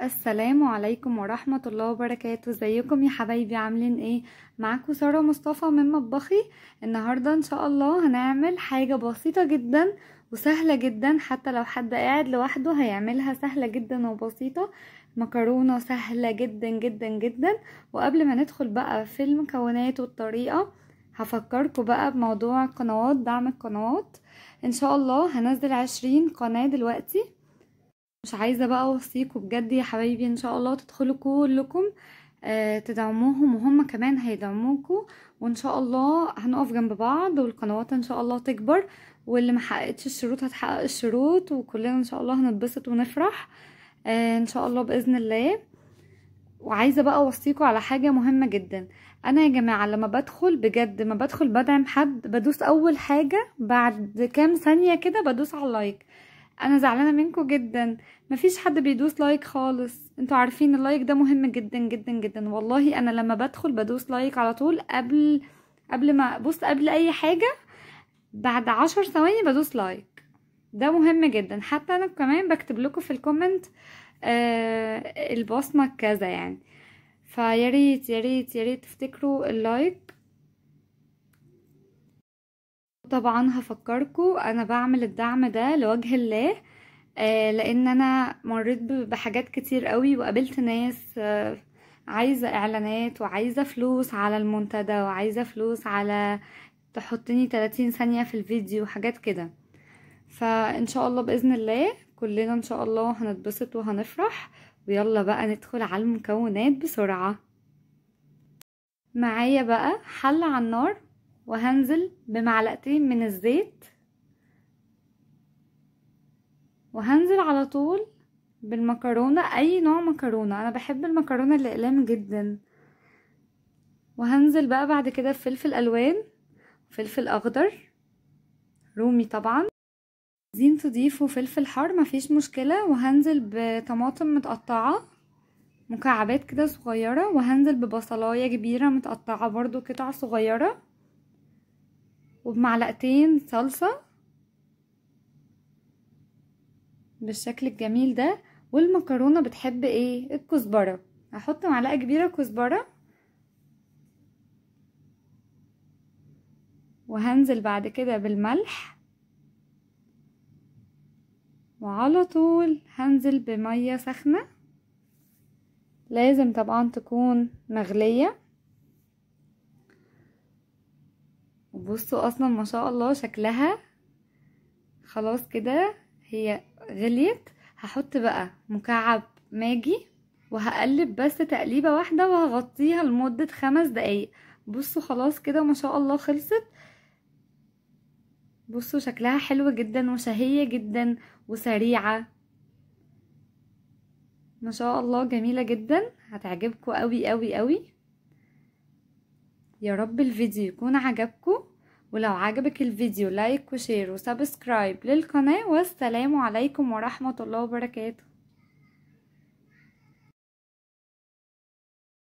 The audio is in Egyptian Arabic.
السلام عليكم ورحمة الله وبركاته ازيكم يا حبايبي عاملين ايه معاكم سارة مصطفى من مطبخي النهاردة ان شاء الله هنعمل حاجة بسيطة جدا وسهلة جدا حتى لو حد قاعد لوحده هيعملها سهلة جدا وبسيطة مكرونة سهلة جدا جدا جدا وقبل ما ندخل بقى في المكونات والطريقة هفكركم بقى بموضوع القنوات دعم القنوات ان شاء الله هنزل عشرين قناة دلوقتي مش عايزة بقى اوصيكم بجد يا حبايبي ان شاء الله تدخلوا كلكم آه تدعموهم وهم كمان هيدعموكوا وان شاء الله هنقف جنب بعض والقنوات ان شاء الله تكبر واللي محققتش الشروط هتحقق الشروط وكلنا ان شاء الله هنتبسط ونفرح آه ان شاء الله باذن الله وعايزه بقى اوصيكم على حاجه مهمه جدا انا يا جماعه لما بدخل بجد ما بدخل بدعم حد بدوس اول حاجه بعد كام ثانيه كده بدوس على اللايك انا زعلانه منكم جدا مفيش حد بيدوس لايك خالص انتوا عارفين اللايك ده مهم جدا جدا جدا والله انا لما بدخل بدوس لايك على طول قبل قبل ما بص قبل اي حاجه بعد عشر ثواني بدوس لايك ده مهم جدا حتى انا كمان بكتب لكم في الكومنت آه البصمه كذا يعني فيا ريت يا ريت يا ريت تفتكروا اللايك طبعا هفكركم انا بعمل الدعم ده لوجه الله آه لان انا مريت بحاجات كتير قوي وقابلت ناس آه عايزه اعلانات وعايزه فلوس على المنتدى وعايزه فلوس على تحطني 30 ثانيه في الفيديو وحاجات كده فان شاء الله باذن الله كلنا ان شاء الله هنتبسط وهنفرح ويلا بقى ندخل على المكونات بسرعه معايا بقى حله على النار وهنزل بمعلقتين من الزيت وهنزل على طول بالمكرونة اي نوع مكرونة انا بحب المكرونة الاقلام جدا وهنزل بقى بعد كده بفلفل الوان فلفل اخضر رومي طبعا عايزين تضيفوا فلفل حار مفيش مشكلة وهنزل بطماطم متقطعة مكعبات كده صغيرة وهنزل ببصلاية كبيرة متقطعة برضو قطع صغيرة وبمعلقتين صلصة بالشكل الجميل ده والمكرونة بتحب ايه الكزبرة هحط معلقة كبيرة كزبرة وهنزل بعد كده بالملح وعلى طول هنزل بمية سخنة لازم طبعا تكون مغلية وبصوا اصلا ما شاء الله شكلها خلاص كده هي غليت هحط بقى مكعب ماجي وهقلب بس تقليبه واحده وهغطيها لمده خمس دقايق بصوا خلاص كده ما شاء الله خلصت بصوا شكلها حلو جدا وشهيه جدا وسريعه ما شاء الله جميله جدا هتعجبكم قوي قوي قوي يا رب الفيديو يكون عجبكم ولو عجبك الفيديو لايك وشير وسبسكرايب للقناة والسلام عليكم ورحمة الله وبركاته